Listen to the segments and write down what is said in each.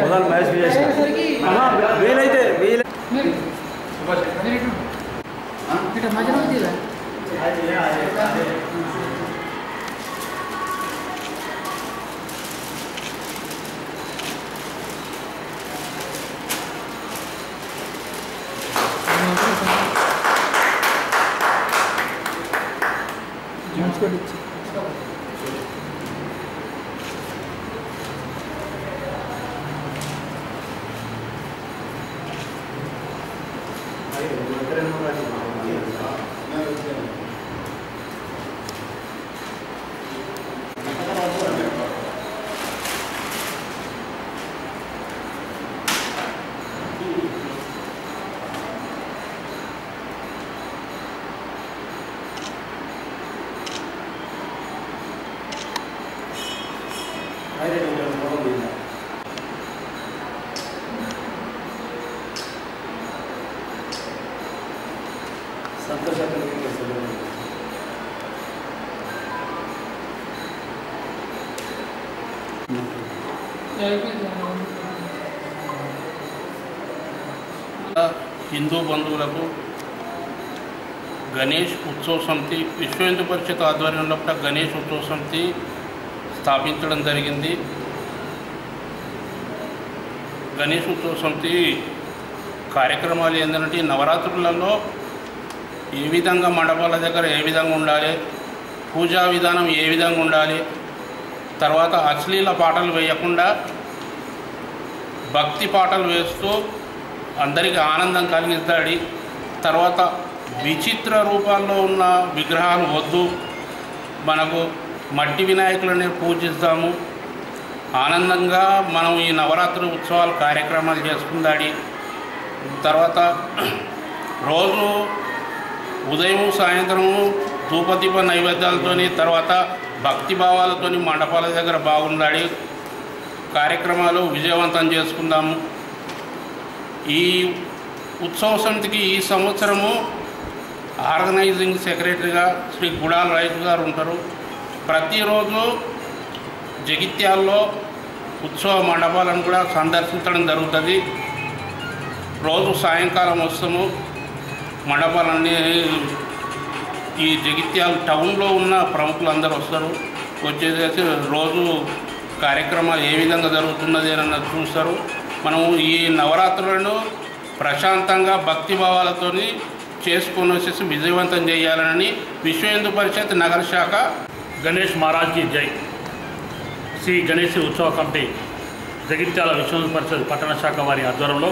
మొదలు మ్యాచ్ చేసిన ఆహా, వీలైతే వీలై ఇట్లా మధ్యలో ఉంది కదా హిందూ బంధువులకు గణేష్ ఉత్సవ సమితి విశ్వ హిందూ పరిషత్ ఆధ్వర్యంలో కూడా గణేష్ ఉత్సవ సమితి స్థాపించడం జరిగింది గణేష్ ఉత్సవ సమితి కార్యక్రమాలు ఏంటంటే ఈ నవరాత్రులలో ఏ విధంగా మండపాల దగ్గర ఏ విధంగా ఉండాలి పూజా విధానం ఏ విధంగా ఉండాలి తర్వాత అశ్లీల పాటలు వేయకుండా భక్తి పాటలు వేస్తూ అందరికీ ఆనందం కలిగిస్తాడు తర్వాత విచిత్ర రూపాల్లో ఉన్న విగ్రహాలు వద్దు మనకు మట్టి వినాయకులని పూజిస్తాము ఆనందంగా మనం ఈ నవరాత్రి ఉత్సవాలు కార్యక్రమాలు చేసుకుందాడి తర్వాత రోజు ఉదయం సాయంత్రము ధూపదీప నైవేద్యాలతోని తర్వాత భక్తి భావాలతోని మండపాల దగ్గర బాగుండాలి కార్యక్రమాలు విజయవంతం చేసుకుందాము ఈ ఉత్సవ సమితికి ఈ సంవత్సరము ఆర్గనైజింగ్ సెక్రటరీగా శ్రీ గుడాల రైతు గారు ఉంటారు ప్రతిరోజు జగిత్యాల్లో ఉత్సవ మండపాలను కూడా సందర్శించడం జరుగుతుంది రోజు సాయంకాలం వస్తాము మండపాలన్నీ ఈ జగిత్యాల టౌన్లో ఉన్న ప్రముఖులు అందరూ వస్తారు వచ్చేసేసి రోజు కార్యక్రమాలు ఏ విధంగా జరుగుతున్నది అని చూస్తారు మనము ఈ నవరాత్రులను ప్రశాంతంగా భక్తి భావాలతోని చేసుకొని వచ్చేసి విజయవంతం చేయాలని విశ్వ హిందూ పరిషత్ నగర శాఖ గణేష్ మహారాజ్కి జై శ్రీ గణేష్ ఉత్సవ కమిటీ జగిత్యాల విశ్వ పరిషత్ పట్టణ శాఖ వారి ఆధ్వర్యంలో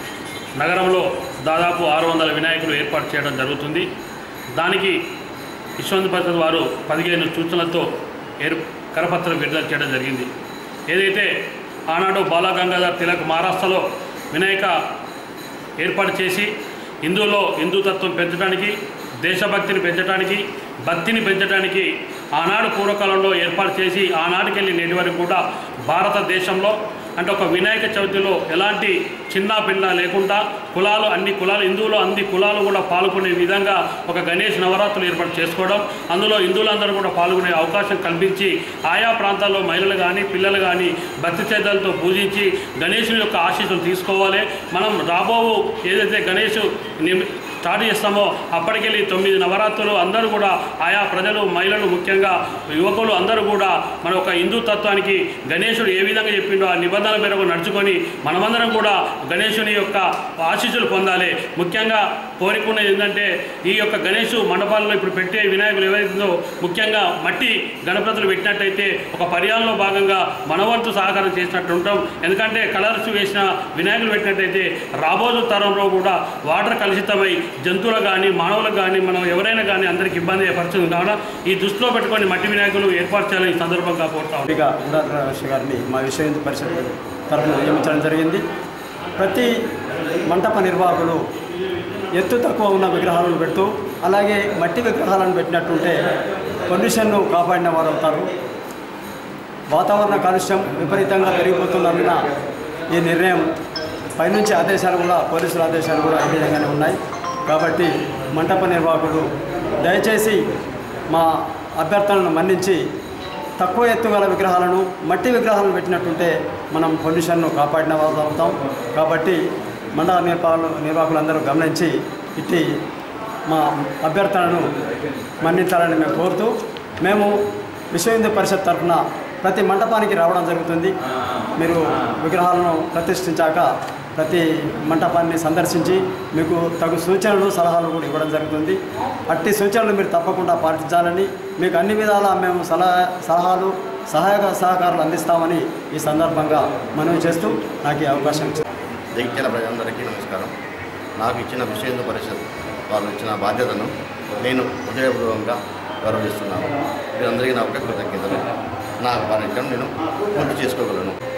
నగరంలో దాదాపు ఆరు వందల వినాయకులు ఏర్పాటు చేయడం జరుగుతుంది దానికి విశ్వ పరిషత్ వారు పదిహేను సూచనలతో ఏర్ కరపత్రం విడుదల చేయడం జరిగింది ఏదైతే ఆనాడు బాలగంగాధర్ తిలక్ మహారాష్ట్రలో వినాయక ఏర్పాటు చేసి హిందువులో హిందూతత్వం పెంచడానికి దేశభక్తిని పెంచడానికి భక్తిని పెంచడానికి ఆనాడు పూర్వకాలంలో ఏర్పాటు చేసి ఆనాటికి వెళ్ళి నేటి వరకు కూడా భారతదేశంలో అంటే ఒక వినాయక చవితిలో ఎలాంటి చిన్న పిల్ల లేకుండా కులాలు అన్ని కులాలు హిందువులు అన్ని కులాలు కూడా పాల్గొనే విధంగా ఒక గణేష్ నవరాత్రులు ఏర్పాటు చేసుకోవడం అందులో హిందువులందరూ కూడా పాల్గొనే అవకాశం కల్పించి ఆయా ప్రాంతాల్లో మహిళలు కానీ పిల్లలు కానీ భక్తి శ్రద్ధలతో పూజించి గణేశుని యొక్క ఆశీస్సులు తీసుకోవాలి మనం రాబో ఏదైతే గణేష్ నిమ్- స్టార్ట్ చేస్తామో అప్పటికెళ్ళి తొమ్మిది నవరాత్రులు అందరూ కూడా ఆయా ప్రజలు మహిళలు ముఖ్యంగా యువకులు అందరూ కూడా మన ఒక హిందూ తత్వానికి గణేశుడు ఏ విధంగా చెప్పిండో ఆ నిబంధనల మేరకు నడుచుకొని మనమందరం కూడా గణేశుని యొక్క ఆశీస్సులు పొందాలి ముఖ్యంగా కోరికున్నది ఏంటంటే ఈ యొక్క గణేష్ మండపాల్లో ఇప్పుడు పెట్టే వినాయకులు ఏవైతుందో ముఖ్యంగా మట్టి గణపతులు పెట్టినట్టయితే ఒక పర్యాలలో భాగంగా మనవంతు సహకారం చేసినట్టు ఉంటాం ఎందుకంటే కలర్స్ వేసిన వినాయకులు పెట్టినట్టయితే రాబోయే తరంలో కూడా వాటర్ కలుషితమై జంతువులకు కానీ మానవులకు కానీ మనం ఎవరైనా కానీ అందరికి ఇబ్బంది ఏర్పడుతుంది కావున ఈ దృష్టిలో పెట్టుకొని మట్టి వినాయకులు ఏర్పాటు చేయాలని ఈ సందర్భంగా కోరుతా ఉన్నాం. ఎంపిక గుడారాజ గారిని మా విశ్వ హిందూ పరిషత్ తరఫున నియమించడం జరిగింది ప్రతి మంటప నిర్వాహకులు ఎత్తు తక్కువ ఉన్న విగ్రహాలను పెడుతూ అలాగే మట్టి విగ్రహాలను పెట్టినట్టుంటే పొల్యూషన్ను కాపాడిన వారు అవుతారు వాతావరణ కాలుష్యం విపరీతంగా పెరిగిపోతున్నందున ఈ నిర్ణయం పైనుంచి ఆదేశాలు కూడా పోలీసుల ఆదేశాలు కూడా ఈ విధంగానే ఉన్నాయి కాబట్టి మంటప నిర్వాహకులు దయచేసి మా అభ్యర్థనను మన్నించి తక్కువ ఎత్తు గల విగ్రహాలను మట్టి విగ్రహాలను పెట్టినట్టుంటే మనం పొల్యూషన్ను కాపాడిన వాళ్ళు అవుతాం కాబట్టి మండల నిర్వాహకులు నిర్వాహకులందరూ గమనించి ఇట్టి మా అభ్యర్థనను మన్నించాలని మేము కోరుతూ మేము విశ్వ హిందూ పరిషత్ తరఫున ప్రతి మంటపానికి రావడం జరుగుతుంది మీరు విగ్రహాలను ప్రతిష్ఠించాక ప్రతి మంటపాన్ని సందర్శించి మీకు తగు సూచనలు సలహాలు కూడా ఇవ్వడం జరుగుతుంది అట్టి సూచనలు మీరు తప్పకుండా పాటించాలని మీకు అన్ని విధాలా మేము సలహా సలహాలు సహాయక సహకారాలు అందిస్తామని ఈ సందర్భంగా మనవి చేస్తూ నాకు ఈ అవకాశం ఇచ్చారు జగిత్యాల ప్రజలందరికీ నమస్కారం నాకు ఇచ్చిన విశ్వ హిందూ పరిషత్ వాళ్ళు ఇచ్చిన బాధ్యతను నేను హృదయపూర్వకంగా గౌరవిస్తున్నాను మీరందరికీ నా ఒక కృతజ్ఞతలు నా కార్యక్రమం నేను పూర్తి చేసుకోగలను